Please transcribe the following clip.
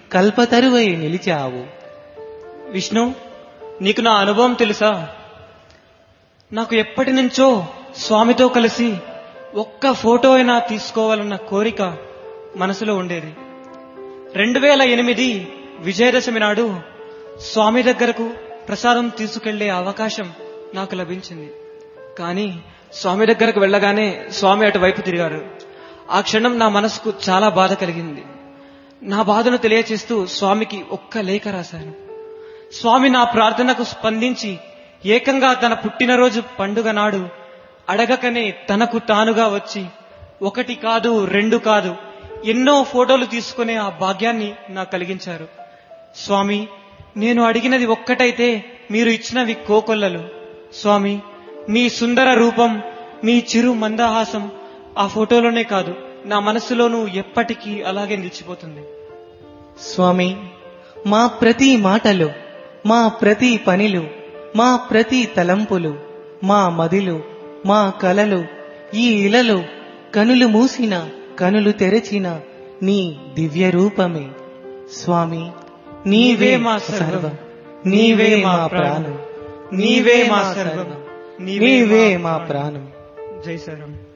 కల్పతరువై నిలిచావు విష్ణు నీకు నా అనుభవం తెలుసా నాకు ఎప్పటి నుంచో స్వామితో కలిసి ఒక్క ఫోటో అయినా తీసుకోవాలన్న కోరిక మనసులో ఉండేది రెండు వేల ఎనిమిది విజయదశమి నాడు స్వామి దగ్గరకు ప్రసాదం తీసుకెళ్లే అవకాశం నాకు లభించింది కానీ స్వామి దగ్గరకు వెళ్ళగానే స్వామి అటువైపు తిరిగారు ఆ క్షణం నా మనసుకు చాలా బాధ కలిగింది నా బాధను తెలియచేస్తూ స్వామికి ఒక్క లేఖ రాశాను స్వామి నా ప్రార్థనకు స్పందించి ఏకంగా తన పుట్టినరోజు పండుగ నాడు అడగకనే తనకు తానుగా వచ్చి ఒకటి కాదు రెండు కాదు ఎన్నో ఫోటోలు తీసుకునే ఆ భాగ్యాన్ని నాకు కలిగించారు స్వామి నేను అడిగినది ఒక్కటైతే మీరు ఇచ్చినవి కోకొల్లలు స్వామి మీ సుందర రూపం మీ చిరు మందహాసం ఆ ఫోటోలోనే కాదు నా మనసులోనూ ఎప్పటికీ అలాగే నిలిచిపోతుంది స్వామి మా ప్రతి మాటలు మా ప్రతి పనిలు మా ప్రతి తలంపులు మా మదిలు మా కలలు ఈ ఇలలు కనులు మూసిన కనులు తెరచిన నీ దివ్య రూపమే స్వామి నీవే మా సర్వం నీవే మా ప్రాణం నీవే మా సర్వం నీవే మా ప్రాణం జై శ్రీరామ్